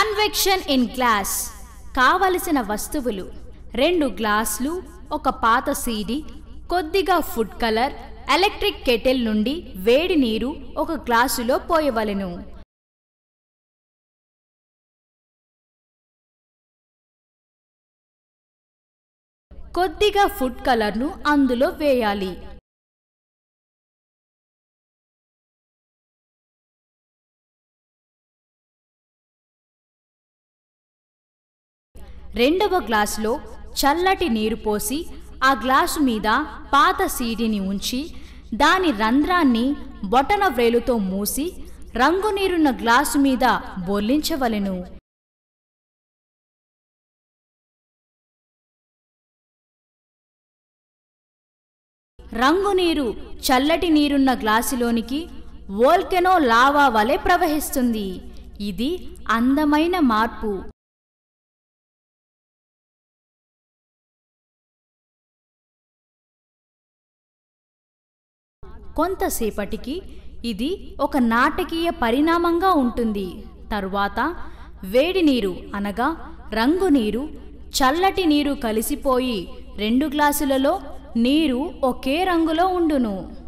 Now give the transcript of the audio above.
convection in glass కావలసిన వస్తువులు రెండు గ్లాసులు ఒక పాత సీడీ కొద్దిగా ఫుడ్ కలర్ ఎలక్ట్రిక్ కెటిల్ నుండి వేడి నీరు ఒక గ్లాసులో పోయవలెను కొద్దిగా ఫుడ్ కలర్ను అందులో వేయాలి రెండవ గ్లాసులో చల్లటి నీరు పోసి ఆ గ్లాసు మీద పాత సీడీని ఉంచి దాని రంధ్రాన్ని బొటన వ్రేలుతో మూసి రంగు నీరున్న గ్లాసు మీద బొర్లించవలెను రంగు నీరు చల్లటి నీరున్న గ్లాసులోనికి వోల్కెనో లావా వలె ప్రవహిస్తుంది ఇది అందమైన మార్పు కొంతసేపటికి ఇది ఒక నాటకీయ పరిణామంగా ఉంటుంది తరువాత వేడి నీరు అనగా రంగు నీరు చల్లటి నీరు కలిసిపోయి రెండు గ్లాసులలో నీరు ఒకే రంగులో ఉండును